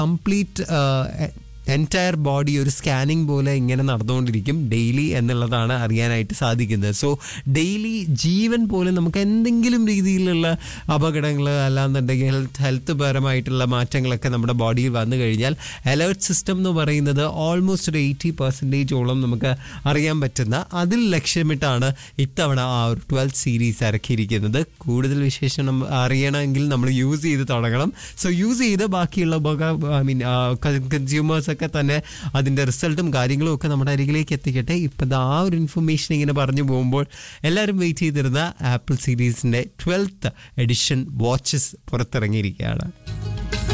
complete entire body ഒരു scanning പോലെ ഇങ്ങനെ നടന്നുകൊണ്ടിരിക്കും ഡെയിലി എന്നുള്ളതാണ് അറിയാനായിട്ട് സാധിക്കുന്നത് സോ ഡെയിലി ജീവൻ പോലും നമുക്ക് എന്തെങ്കിലും രീതിയിലുള്ള അപകടങ്ങൾ അല്ലാന്നുണ്ടെങ്കിൽ ഹെൽത്ത് ഹെൽത്ത് പരമായിട്ടുള്ള മാറ്റങ്ങളൊക്കെ നമ്മുടെ ബോഡിയിൽ വന്നു കഴിഞ്ഞാൽ അലേർട്ട് സിസ്റ്റം എന്ന് പറയുന്നത് ഓൾമോസ്റ്റ് ഒരു എയ്റ്റി പെർസെൻറ്റേജോളം നമുക്ക് അറിയാൻ പറ്റുന്ന അതിൽ ലക്ഷ്യമിട്ടാണ് ഇത്തവണ ആ ഒരു ട്വൽത്ത് സീരീസ് ഇറക്കിയിരിക്കുന്നത് കൂടുതൽ വിശേഷം അറിയണമെങ്കിൽ നമ്മൾ യൂസ് ചെയ്ത് തുടങ്ങണം സോ യൂസ് ചെയ്ത് ബാക്കിയുള്ള ഐ മീൻ കൺസ്യൂമേഴ്സ് ഒക്കെ തന്നെ അതിൻ്റെ റിസൾട്ടും കാര്യങ്ങളും ഒക്കെ നമ്മുടെ അരികിലേക്ക് എത്തിക്കട്ടെ ഇപ്പം ആ ഒരു ഇൻഫർമേഷൻ ഇങ്ങനെ പറഞ്ഞു പോകുമ്പോൾ എല്ലാവരും വെയിറ്റ് ചെയ്തിരുന്ന ആപ്പിൾ സീരീസിൻ്റെ ട്വൽത്ത് എഡിഷൻ വാച്ചസ് പുറത്തിറങ്ങിയിരിക്കുകയാണ്